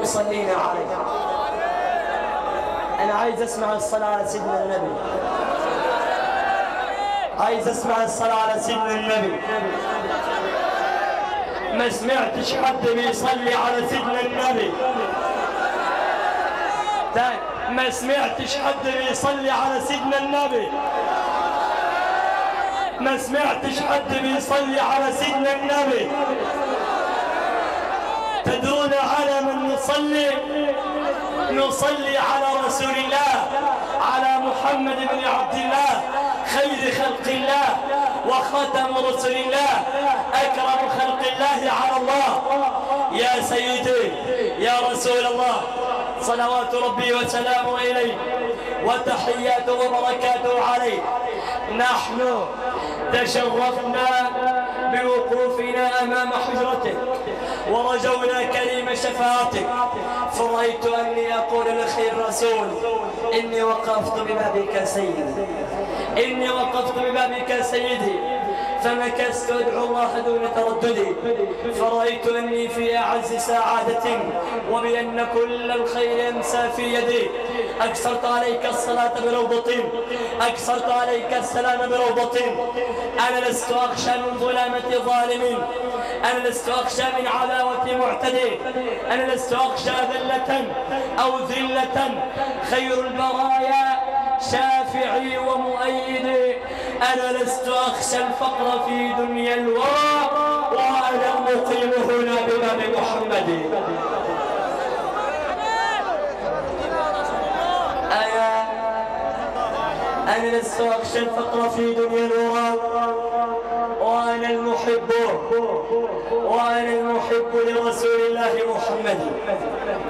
المصلين عليه أنا عايز أسمع الصلاة على سيدنا النبي عايز أسمع الصلاة على سيدنا النبي ما سمعتش حد بيصلي على سيدنا النبي تاني ما سمعتش حد بيصلي على سيدنا النبي ما سمعتش حد بيصلي على سيدنا النبي تدرون على من نصلي نصلي على رسول الله على محمد بن عبد الله خير خلق الله وخاتم رسل الله أكرم خلق الله على الله يا سيدي يا رسول الله صلوات ربي وسلامه إليه وتحياته وبركاته عليه نحن تشرفنا بوقوفنا أمام حجرتك ورجونا كريم شفاعتك فرأيت أني أقول لخير رسول إني وقفت ببابك سيدي إني وقفت ببابك سيدي فمكست أدعو الله دون تردد فرأيت أني في أعز سعادة وبأن كل الخير ينسى في يدي أكثرت عليك الصلاة بروضة أكثرت عليك السلام بروضة أنا لست أخشى من ظلامة ظالم أنا لست أخشى من عداوة معتدي أنا لست أخشى ذلة أو ذلة خير البرايا شافعي ومؤيدي أنا لست أخشى الفقر في دنيا الورى وأنا المقيم هنا بباب محمد أنا أنا لست أخشى الفقر في دنيا الورى وأنا المحب وأنا المحب لرسول الله محمد